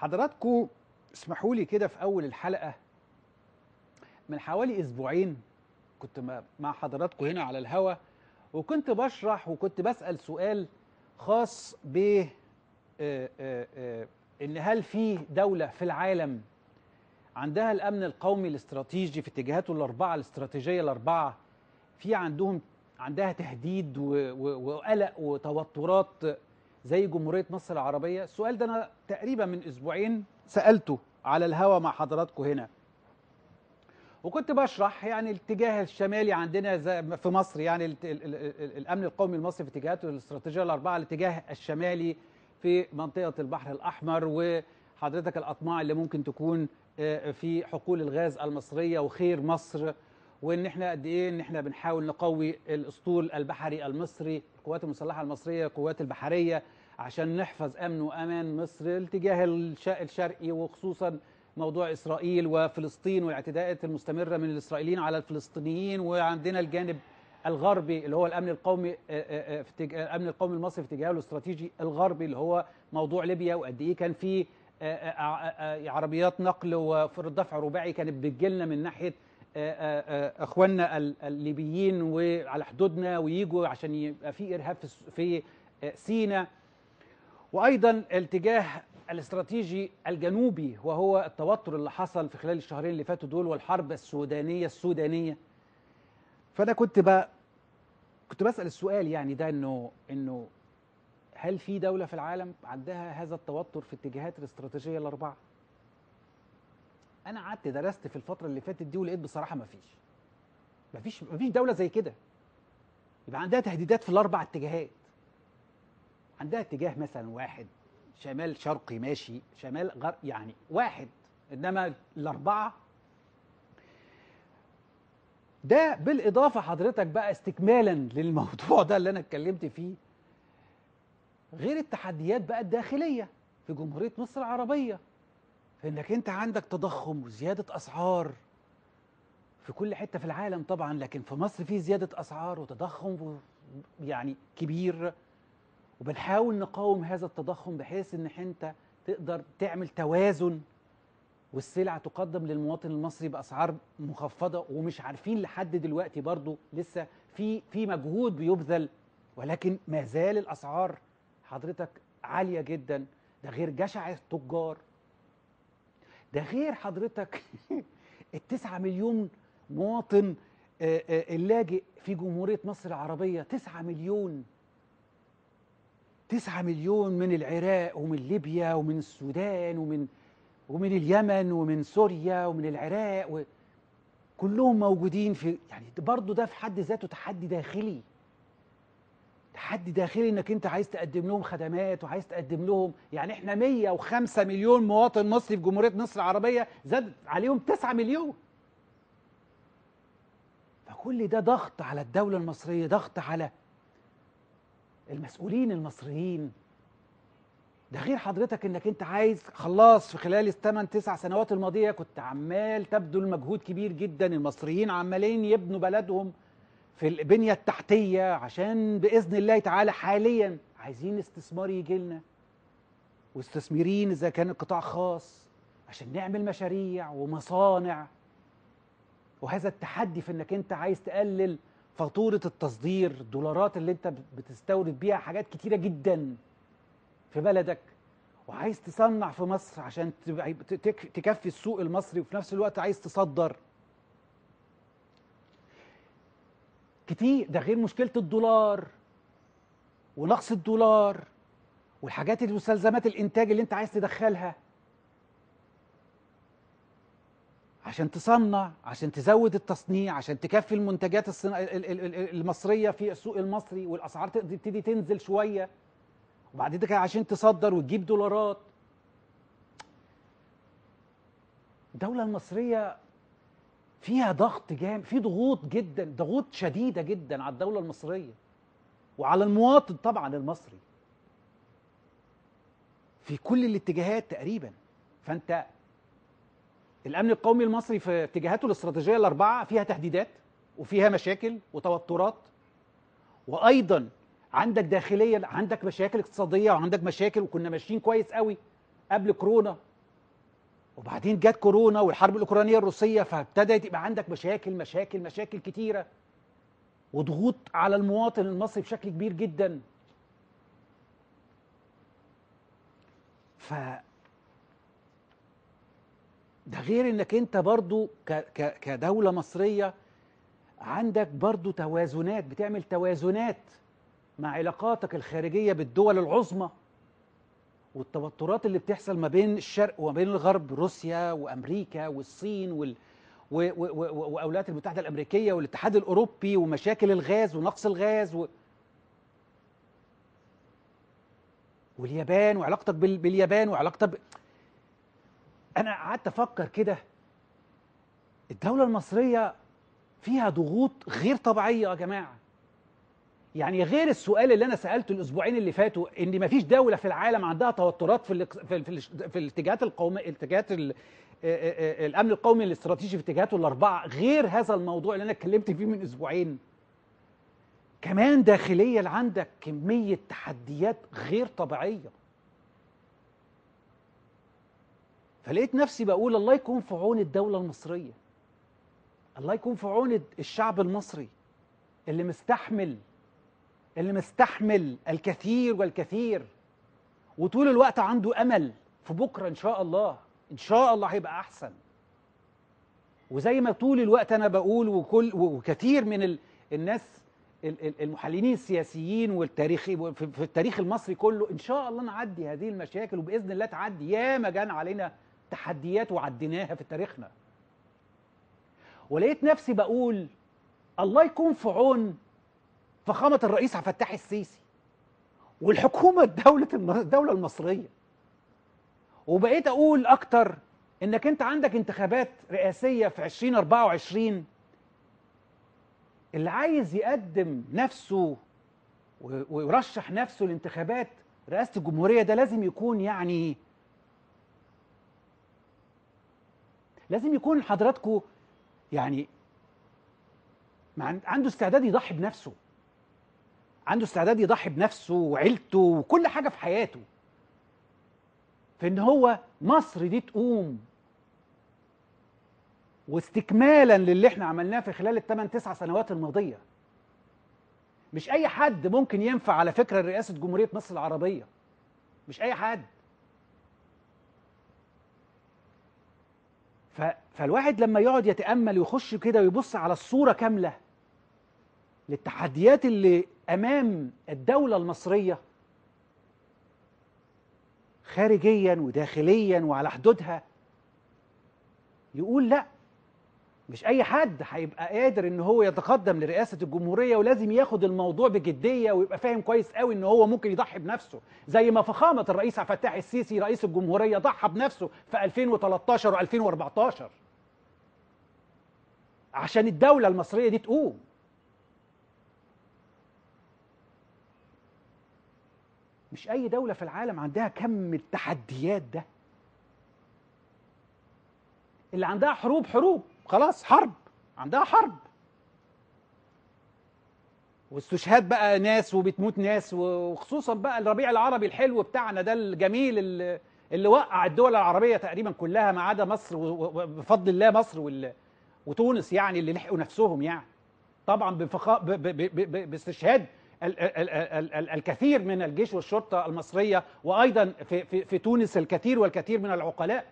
حضراتكم اسمحوا لي كده في اول الحلقه من حوالي اسبوعين كنت م- مع حضراتكم هنا على الهوا وكنت بشرح وكنت بسال سؤال خاص ب آه، آه، آه، ان هل في دوله في العالم عندها الامن القومي الاستراتيجي في اتجاهاته الاربعه الاستراتيجيه الاربعه في عندهم عندها تهديد و- و- وقلق وتوترات زي جمهوريه مصر العربيه السؤال ده انا تقريبا من اسبوعين سالته على الهوا مع حضراتكم هنا وكنت بشرح يعني الاتجاه الشمالي عندنا زي في مصر يعني الت- ال- ال- ال- الامن القومي المصري في اتجاهاته الاستراتيجيه الاربعه الاتجاه الشمالي في منطقه البحر الاحمر وحضرتك الاطماع اللي ممكن تكون آه، في حقول الغاز المصريه وخير مصر وان احنا قد ايه ان احنا بنحاول نقوي الاسطول البحري المصري القوات المسلحه المصريه القوات البحريه عشان نحفظ امن وامان مصر الاتجاه الش- الشرقي وخصوصا موضوع اسرائيل وفلسطين والاعتداءات المستمره من الاسرائيليين على الفلسطينيين وعندنا الجانب الغربي اللي هو الامن القومي آه، آه، آه، في اتجاه- الامن القومي المصري في اتجاهه الاستراتيجي الغربي اللي هو موضوع ليبيا وقد ايه كان في آه، آه، آه، آه، عربيات نقل وفرد دفع رباعي كانت بتجيلنا من ناحيه آه، آه، آه، اخواننا ال- الليبيين وعلى حدودنا ويجوا عشان يبقى في ارهاب في الس- في آه، سينا وايضا الاتجاه الاستراتيجي الجنوبي وهو التوتر اللي حصل في خلال الشهرين اللي فاتوا دول والحرب السودانيه السودانيه فانا كنت بقى كنت بسال السؤال يعني ده انه انه هل في دوله في العالم عندها هذا التوتر في الاتجاهات الاستراتيجيه الاربعه انا قعدت درست في الفتره اللي فاتت دي ولقيت بصراحه ما فيش ما فيش ما فيش دوله زي كده يبقى عندها تهديدات في الاربع اتجاهات عندها اتجاه مثلا واحد شمال شرقي ماشي شمال غرب يعني واحد انما الاربعه ده بالاضافه حضرتك بقى استكمالا للموضوع ده اللي انا اتكلمت فيه غير التحديات بقى الداخليه في جمهوريه مصر العربيه فانك انت عندك تضخم وزياده اسعار في كل حته في العالم طبعا لكن في مصر في زياده اسعار وتضخم و- يعني كبير وبنحاول نقاوم هذا التضخم بحيث ان انت تقدر تعمل توازن والسلع تقدم للمواطن المصري باسعار مخفضه ومش عارفين لحد دلوقتي برضو لسه في في مجهود بيبذل ولكن ما زال الاسعار حضرتك عاليه جدا ده غير جشع التجار ده غير حضرتك التسعة مليون مواطن آه، آه، اللاجئ في جمهورية مصر العربية تسعة مليون تسعة مليون من العراق ومن ليبيا ومن السودان ومن ومن اليمن ومن سوريا ومن العراق و كلهم موجودين في يعني برضه ده في حد ذاته تحدي داخلي تحدي داخلي انك انت عايز تقدم لهم خدمات وعايز تقدم لهم يعني احنا 105 مليون مواطن مصري في جمهوريه مصر العربيه زاد عليهم 9 مليون فكل ده ضغط على الدوله المصريه ضغط على المسؤولين المصريين ده غير حضرتك انك انت عايز خلاص في خلال الثمان تسع سنوات الماضيه كنت عمال تبذل مجهود كبير جدا المصريين عمالين يبنوا بلدهم في البنيه التحتيه عشان باذن الله تعالى حاليا عايزين استثمار يجي لنا واستثماريين اذا كان القطاع خاص عشان نعمل مشاريع ومصانع وهذا التحدي في انك انت عايز تقلل فاتوره التصدير الدولارات اللي انت بتستورد بيها حاجات كتيره جدا في بلدك وعايز تصنع في مصر عشان تبقى- تك- تكفي السوق المصري وفي نفس الوقت عايز تصدر كتير ده غير مشكله الدولار ونقص الدولار والحاجات المستلزمات الانتاج اللي انت عايز تدخلها عشان تصنع عشان تزود التصنيع عشان تكفي المنتجات الصنا... ال- ال- ال- المصريه في السوق المصري والاسعار تقدر- تبتدي تنزل شويه وبعد كده عشان تصدر وتجيب دولارات الدوله المصريه فيها ضغط جامد في ضغوط جدا ضغوط شديده جدا على الدوله المصريه وعلى المواطن طبعا المصري في كل الاتجاهات تقريبا فانت الامن القومي المصري في اتجاهاته الاستراتيجيه الاربعه فيها تهديدات وفيها مشاكل وتوترات وايضا عندك داخليا عندك مشاكل اقتصاديه وعندك مشاكل وكنا ماشيين كويس قوي قبل كورونا وبعدين جت كورونا والحرب الاوكرانيه الروسيه فابتدت يبقى عندك مشاكل مشاكل مشاكل كتيره وضغوط على المواطن المصري بشكل كبير جدا ف ده غير انك انت برضو ك... ك... كدولة مصرية عندك برضو توازنات بتعمل توازنات مع علاقاتك الخارجية بالدول العظمى والتوترات اللي بتحصل ما بين الشرق وما بين الغرب روسيا وامريكا والصين وال... و... و... و... والولايات المتحدة الامريكية والاتحاد الاوروبي ومشاكل الغاز ونقص الغاز و... واليابان وعلاقتك بال... باليابان وعلاقتك ب... انا قعدت افكر كده الدوله المصريه فيها ضغوط غير طبيعيه يا جماعه يعني غير السؤال اللي انا سالته الاسبوعين اللي فاتوا ان مفيش دوله في العالم عندها توترات في ال في ال في الاتجاهات القوميه الاتجاهات الامن القومي الاستراتيجي في اتجاهاته الاربعه غير هذا الموضوع اللي انا اتكلمت فيه من اسبوعين كمان داخليا عندك كميه تحديات غير طبيعيه فلقيت نفسي بقول الله يكون في عون الدولة المصرية الله يكون في عون الشعب المصري اللي مستحمل اللي مستحمل الكثير والكثير وطول الوقت عنده أمل في بكرة إن شاء الله إن شاء الله هيبقى أحسن وزي ما طول الوقت أنا بقول وكل وكثير من ال الناس المحللين السياسيين والتاريخي في التاريخ المصري كله ان شاء الله نعدي هذه المشاكل وباذن الله تعدي ياما جان علينا تحديات وعديناها في تاريخنا ولقيت نفسي بقول الله يكون في عون فخامة الرئيس عبد الفتاح السيسي والحكومة الدولة الدولة المصرية وبقيت أقول أكتر إنك أنت عندك انتخابات رئاسية في 2024 اللي عايز يقدم نفسه ويرشح نفسه لانتخابات رئاسة الجمهورية ده لازم يكون يعني لازم يكون حضراتكم يعني عنده استعداد يضحي بنفسه عنده استعداد يضحي بنفسه وعيلته وكل حاجه في حياته في ان هو مصر دي تقوم واستكمالا للي احنا عملناه في خلال الثمان تسع سنوات الماضيه مش اي حد ممكن ينفع على فكره رئاسه جمهوريه مصر العربيه مش اي حد ف... فالواحد لما يقعد يتامل ويخش كده ويبص على الصوره كامله للتحديات اللي امام الدوله المصريه خارجيا وداخليا وعلى حدودها يقول لا مش اي حد هيبقى قادر ان هو يتقدم لرئاسه الجمهوريه ولازم ياخد الموضوع بجديه ويبقى فاهم كويس قوي ان هو ممكن يضحي بنفسه زي ما فخامه الرئيس عبد الفتاح السيسي رئيس الجمهوريه ضحى بنفسه في 2013 و2014 عشان الدوله المصريه دي تقوم مش اي دوله في العالم عندها كم التحديات ده اللي عندها حروب حروب خلاص حرب عندها حرب واستشهاد بقى ناس وبتموت ناس وخصوصا بقى الربيع العربي الحلو بتاعنا ده الجميل اللي, اللي وقع الدول العربيه تقريبا كلها ما عدا مصر وبفضل الله مصر وتونس يعني اللي لحقوا نفسهم يعني طبعا بفخا ب ب ب باستشهاد ال ال ال ال الكثير من الجيش والشرطه المصريه وايضا في, في, في تونس الكثير والكثير من العقلاء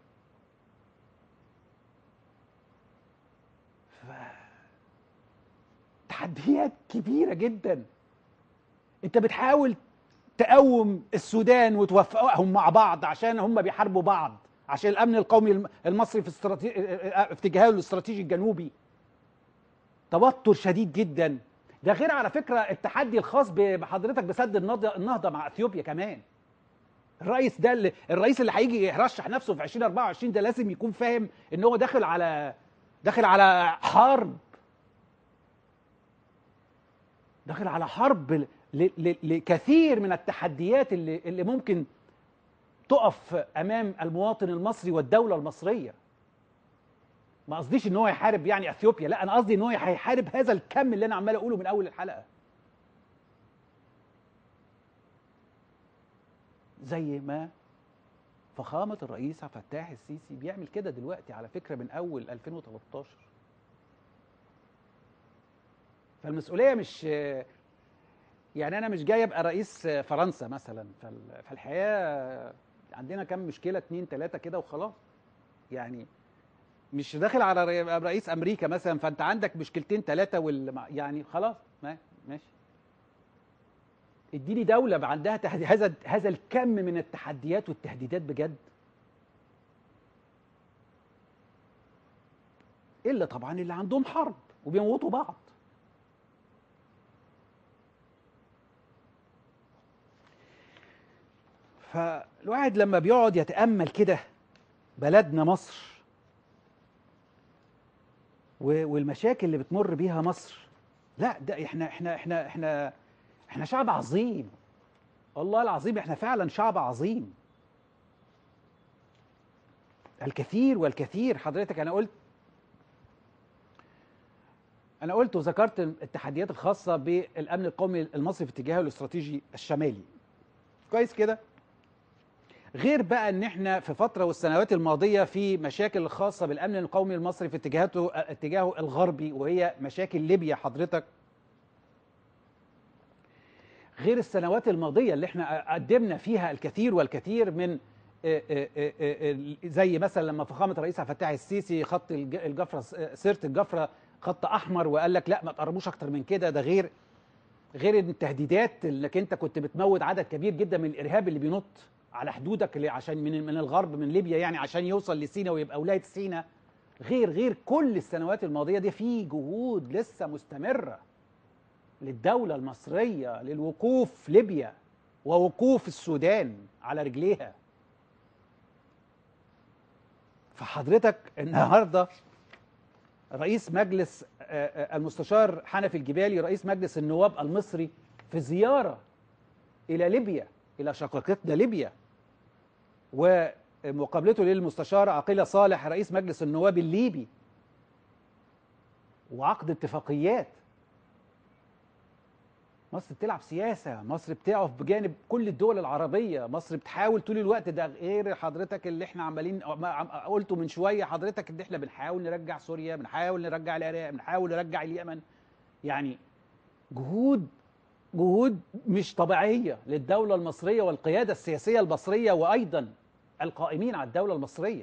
تحديات كبيره جدا انت بتحاول تقوم السودان وتوفقهم مع بعض عشان هم بيحاربوا بعض عشان الامن القومي المصري في استراتيجي في اتجاهه الاستراتيجي الجنوبي توتر شديد جدا ده غير على فكره التحدي الخاص بحضرتك بسد النهضه النهضه مع اثيوبيا كمان الرئيس ده اللي الرئيس اللي هيجي يرشح نفسه في 2024 ده لازم يكون فاهم ان هو داخل على داخل على حرب داخل على حرب لكثير من التحديات اللي اللي ممكن تقف امام المواطن المصري والدوله المصريه ما قصديش ان هو يحارب يعني اثيوبيا لا انا قصدي ان هو هيحارب هذا الكم اللي انا عمال اقوله من اول الحلقه زي ما فخامه الرئيس عبد الفتاح السيسي بيعمل كده دلوقتي على فكره من اول 2013 فالمسؤوليه مش يعني انا مش جاي ابقى رئيس فرنسا مثلا فال- فالحياه عندنا كم مشكله اتنين تلاته كده وخلاص يعني مش داخل على ري- رئيس امريكا مثلا فانت عندك مشكلتين ثلاثه وال يعني خلاص ما ماشي اديني دوله عندها تحدي هذا هذا الكم من التحديات والتهديدات بجد الا طبعا اللي عندهم حرب وبيموتوا بعض فالواحد لما بيقعد يتامل كده بلدنا مصر و- والمشاكل اللي بتمر بيها مصر لا ده احنا احنا احنا احنا احنا شعب عظيم والله العظيم احنا فعلا شعب عظيم الكثير والكثير حضرتك انا قلت انا قلت وذكرت التحديات الخاصه بالامن القومي المصري في اتجاهه الاستراتيجي الشمالي كويس كده غير بقى ان احنا في فتره والسنوات الماضيه في مشاكل خاصه بالامن القومي المصري في اتجاهاته اتجاهه الغربي وهي مشاكل ليبيا حضرتك غير السنوات الماضيه اللي احنا قدمنا فيها الكثير والكثير من آه، آه، آه، آه، زي مثلا لما فخامه الرئيس عبد الفتاح السيسي خط الج- الجفره سيره الجفره خط احمر وقال لك لا ما تقربوش اكتر من كده ده غير غير التهديدات انك انت كنت بتموت عدد كبير جدا من الارهاب اللي بينط على حدودك اللي عشان من من الغرب من ليبيا يعني عشان يوصل لسينا ويبقى ولايه سينا غير غير كل السنوات الماضيه دي في جهود لسه مستمره للدوله المصريه للوقوف في ليبيا ووقوف السودان على رجليها فحضرتك النهارده رئيس مجلس آه، آه، المستشار حنفي الجبالي رئيس مجلس النواب المصري في زياره الى ليبيا الى شقيقتنا ليبيا ومقابلته للمستشار عقيله صالح رئيس مجلس النواب الليبي وعقد اتفاقيات مصر بتلعب سياسة مصر بتقف بجانب كل الدول العربية مصر بتحاول طول الوقت ده غير حضرتك اللي احنا عمالين ما عم- قلته من شوية حضرتك ان احنا بنحاول نرجع سوريا بنحاول نرجع العراق بنحاول نرجع اليمن يعني جهود جهود مش طبيعية للدولة المصرية والقيادة السياسية المصرية وأيضا القائمين على الدولة المصرية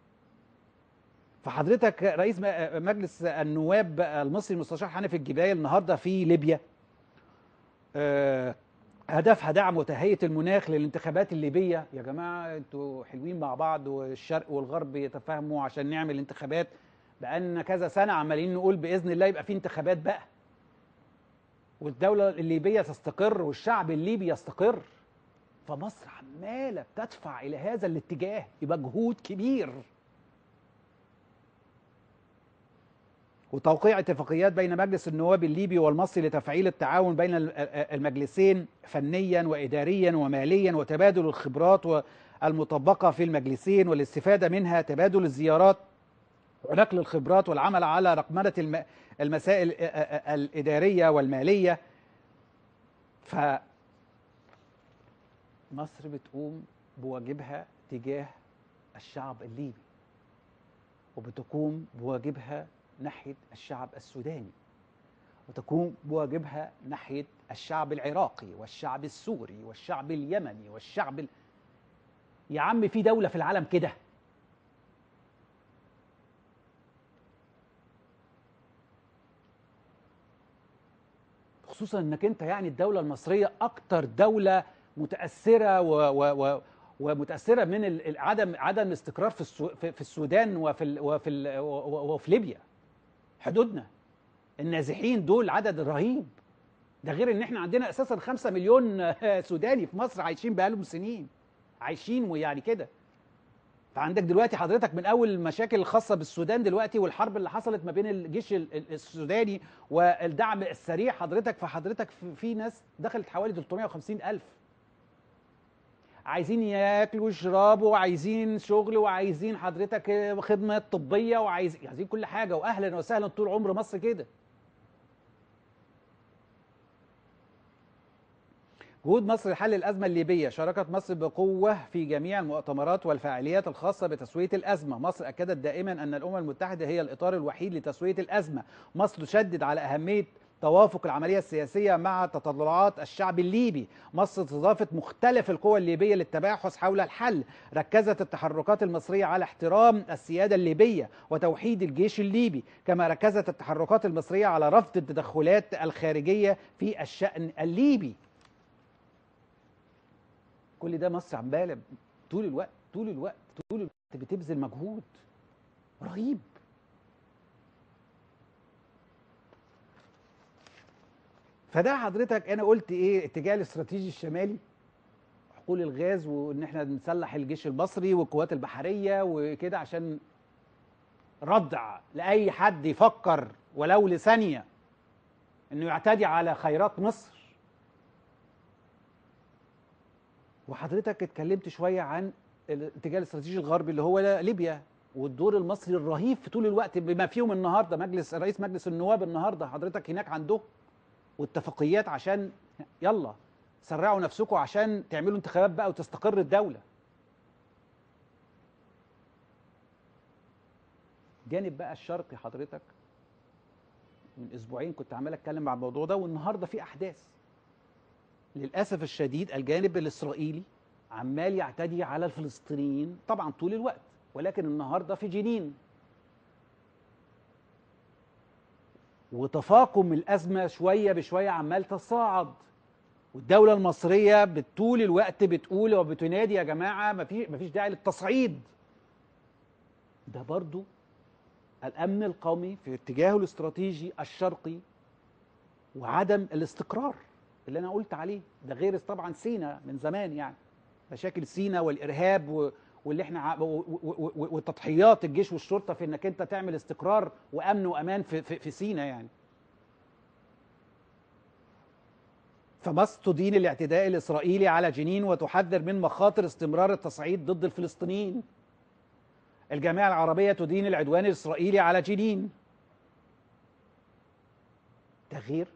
فحضرتك رئيس م- مجلس النواب المصري المستشار حنفي الجباية النهارده في ليبيا آه، هدفها دعم وتهيئة المناخ للانتخابات الليبية يا جماعة انتوا حلوين مع بعض والشرق والغرب يتفاهموا عشان نعمل انتخابات بقالنا كذا سنة عمالين نقول بإذن الله يبقى في انتخابات بقى والدولة الليبية تستقر والشعب الليبي يستقر فمصر عمالة بتدفع إلى هذا الاتجاه يبقى جهود كبير وتوقيع اتفاقيات بين مجلس النواب الليبي والمصري لتفعيل التعاون بين ال- المجلسين فنيا واداريا وماليا وتبادل الخبرات المطبقه في المجلسين والاستفاده منها تبادل الزيارات ونقل الخبرات والعمل على رقمنه الم- المسائل الاداريه والماليه ف مصر بتقوم بواجبها تجاه الشعب الليبي وبتقوم بواجبها ناحية الشعب السوداني وتقوم بواجبها ناحية الشعب العراقي والشعب السوري والشعب اليمني والشعب ال... يا عم في دولة في العالم كده خصوصا انك انت يعني الدولة المصرية اكتر دولة متأثرة و... و... و... ومتأثرة من ال- ال- عدم عدم الاستقرار في السو... في في السودان وفي ال... وفي ال... و- و- وفي ليبيا حدودنا النازحين دول عدد رهيب ده غير ان احنا عندنا اساسا خمسة مليون سوداني في مصر عايشين بقالهم سنين عايشين ويعني كده فعندك دلوقتي حضرتك من اول المشاكل الخاصه بالسودان دلوقتي والحرب اللي حصلت ما بين الجيش ال- ال- السوداني والدعم السريع حضرتك فحضرتك في- في ناس دخلت حوالي 350 الف عايزين ياكلوا ويشربوا وعايزين شغل وعايزين حضرتك خدمه طبيه وعايزين عايزين كل حاجه واهلا وسهلا طول عمر مصر كده جهود مصر لحل الأزمة الليبية شاركت مصر بقوة في جميع المؤتمرات والفعاليات الخاصة بتسوية الأزمة مصر أكدت دائما أن الأمم المتحدة هي الإطار الوحيد لتسوية الأزمة مصر تشدد على أهمية توافق العملية السياسية مع تطلعات الشعب الليبي مصر استضافت مختلف القوى الليبية للتباحث حول الحل ركزت التحركات المصرية على احترام السيادة الليبية وتوحيد الجيش الليبي كما ركزت التحركات المصرية على رفض التدخلات الخارجية في الشأن الليبي كل ده مصر عماله طول الوقت طول الوقت طول الوقت بتبذل مجهود رهيب فده حضرتك انا قلت ايه اتجاه الاستراتيجي الشمالي حقول الغاز وان احنا نسلح الجيش المصري والقوات البحريه وكده عشان ردع لاي حد يفكر ولو لثانيه انه يعتدي على خيرات مصر وحضرتك اتكلمت شويه عن الاتجاه الاستراتيجي الغربي اللي هو ليبيا والدور المصري الرهيب في طول الوقت بما فيهم النهارده مجلس رئيس مجلس النواب النهارده حضرتك هناك عنده واتفاقيات عشان يلا سرعوا نفسكم عشان تعملوا انتخابات بقى وتستقر الدوله جانب بقى الشرقي حضرتك من اسبوعين كنت عمال اتكلم عن الموضوع ده والنهارده في احداث للاسف الشديد الجانب الاسرائيلي عمال يعتدي على الفلسطينيين طبعا طول الوقت ولكن النهارده في جنين وتفاقم الازمه شويه بشويه عمال تصاعد والدوله المصريه طول الوقت بتقول وبتنادي يا جماعه ما في مفيش داعي للتصعيد ده برضو الامن القومي في اتجاهه الاستراتيجي الشرقي وعدم الاستقرار اللي انا قلت عليه ده غير طبعا سينا من زمان يعني مشاكل سينا والارهاب و... واللي احنا وتضحيات الجيش والشرطه في انك انت تعمل استقرار وامن وامان في في, في سينا يعني فمصر تدين الاعتداء الاسرائيلي على جنين وتحذر من مخاطر استمرار التصعيد ضد الفلسطينيين الجامعه العربيه تدين العدوان الاسرائيلي على جنين تغيير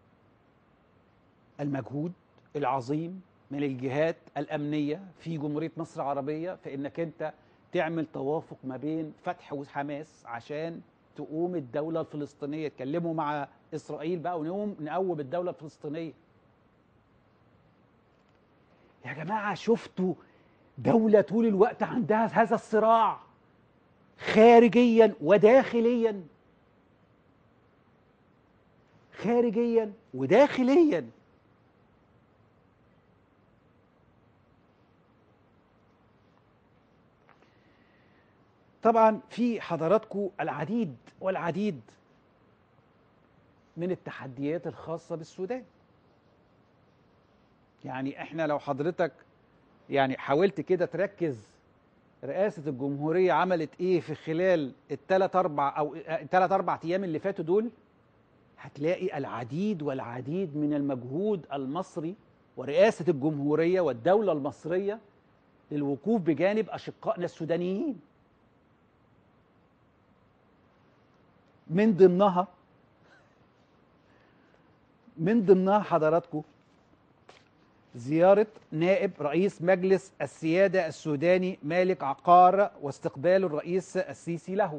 المجهود العظيم من الجهات الأمنية في جمهورية مصر العربية في إنك أنت تعمل توافق ما بين فتح وحماس عشان تقوم الدولة الفلسطينية تكلموا مع إسرائيل بقى ونقوم نقوم الدولة الفلسطينية يا جماعة شفتوا دولة طول الوقت عندها هذا الصراع خارجيا وداخليا خارجيا وداخليا طبعا في حضراتكم العديد والعديد من التحديات الخاصة بالسودان يعني احنا لو حضرتك يعني حاولت كده تركز رئاسة الجمهورية عملت ايه في خلال الثلاث اربع او الثلاث اربع ايام اللي فاتوا دول هتلاقي العديد والعديد من المجهود المصري ورئاسة الجمهورية والدولة المصرية للوقوف بجانب أشقائنا السودانيين من ضمنها من ضمنها حضراتكم زيارة نائب رئيس مجلس السيادة السوداني مالك عقار واستقبال الرئيس السيسي له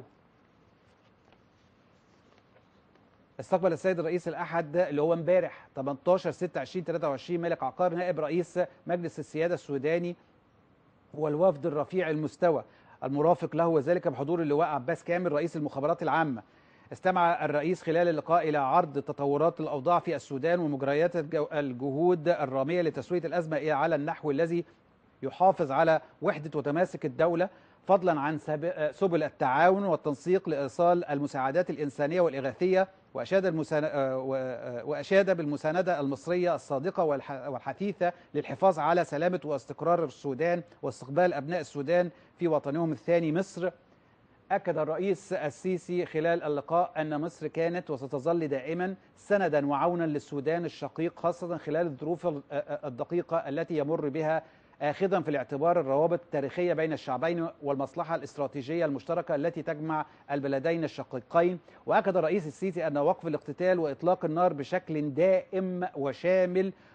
استقبل السيد الرئيس الأحد اللي هو امبارح 18 6 20 23 مالك عقار نائب رئيس مجلس السيادة السوداني والوفد الرفيع المستوى المرافق له وذلك بحضور اللواء عباس كامل رئيس المخابرات العامة استمع الرئيس خلال اللقاء إلى عرض تطورات الأوضاع في السودان ومجريات الجهود الرامية لتسوية الأزمة على النحو الذي يحافظ على وحدة وتماسك الدولة فضلا عن سبل التعاون والتنسيق لإيصال المساعدات الإنسانية والإغاثية وأشاد, المسان... وأشاد بالمساندة المصرية الصادقة والحثيثة للحفاظ على سلامة واستقرار السودان واستقبال أبناء السودان في وطنهم الثاني مصر أكد الرئيس السيسي خلال اللقاء أن مصر كانت وستظل دائما سندا وعونا للسودان الشقيق خاصة خلال الظروف الدقيقة التي يمر بها آخذا في الاعتبار الروابط التاريخية بين الشعبين والمصلحة الاستراتيجية المشتركة التي تجمع البلدين الشقيقين وأكد الرئيس السيسي أن وقف الاقتتال وإطلاق النار بشكل دائم وشامل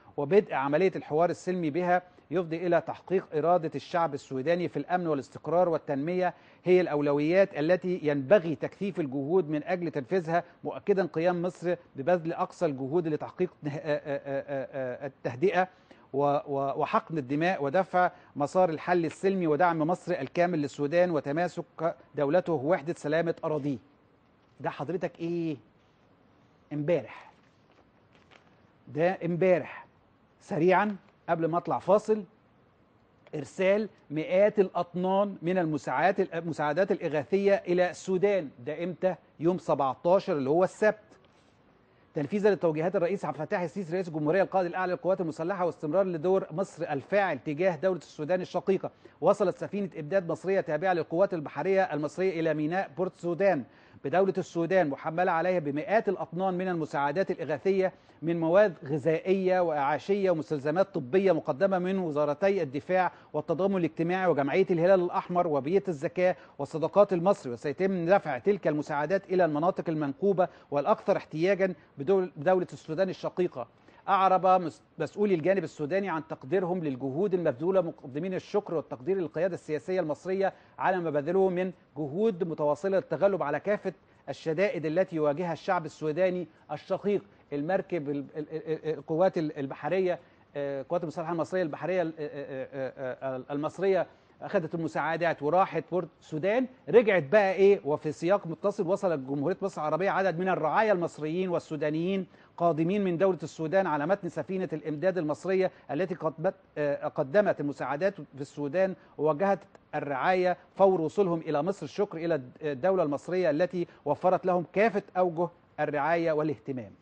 وبدء عملية الحوار السلمي بها يفضي إلى تحقيق إرادة الشعب السوداني في الأمن والاستقرار والتنمية هي الأولويات التي ينبغي تكثيف الجهود من أجل تنفيذها مؤكدا قيام مصر ببذل أقصى الجهود لتحقيق التهدئة وحقن الدماء ودفع مسار الحل السلمي ودعم مصر الكامل للسودان وتماسك دولته ووحدة سلامة أراضيه ده حضرتك إيه امبارح ده امبارح سريعا قبل ما اطلع فاصل ارسال مئات الاطنان من المساعدات المساعدات الاغاثيه الى السودان ده امتى يوم 17 اللي هو السبت تنفيذا لتوجيهات الرئيس عبد الفتاح السيسي رئيس الجمهوريه القائد الاعلى للقوات المسلحه واستمرار لدور مصر الفاعل تجاه دوله السودان الشقيقه وصلت سفينه امداد مصريه تابعه للقوات البحريه المصريه الى ميناء بورت سودان بدولة السودان محملة عليها بمئات الأطنان من المساعدات الإغاثية من مواد غذائية وإعاشية ومستلزمات طبية مقدمة من وزارتي الدفاع والتضامن الاجتماعي وجمعية الهلال الأحمر وبيت الزكاة والصدقات المصري وسيتم دفع تلك المساعدات إلى المناطق المنكوبة والأكثر احتياجا بدولة السودان الشقيقة أعرب مسؤولي الجانب السوداني عن تقديرهم للجهود المبذولة مقدمين الشكر والتقدير للقيادة السياسية المصرية على ما بذلوه من جهود متواصلة للتغلب على كافة الشدائد التي يواجهها الشعب السوداني الشقيق المركب القوات البحرية القوات المسلحة المصرية البحرية المصرية اخذت المساعدات وراحت بورت السودان رجعت بقى ايه وفي سياق متصل وصلت جمهوريه مصر العربيه عدد من الرعايا المصريين والسودانيين قادمين من دوله السودان على متن سفينه الامداد المصريه التي قدمت المساعدات في السودان ووجهت الرعايه فور وصولهم الى مصر الشكر الى الدوله المصريه التي وفرت لهم كافه اوجه الرعايه والاهتمام.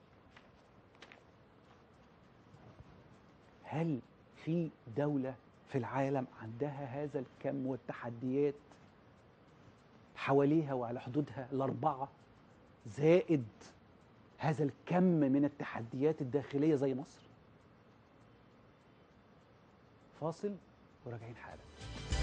هل في دوله في العالم عندها هذا الكم والتحديات حواليها وعلى حدودها الأربعة زائد هذا الكم من التحديات الداخلية زي مصر فاصل وراجعين حالا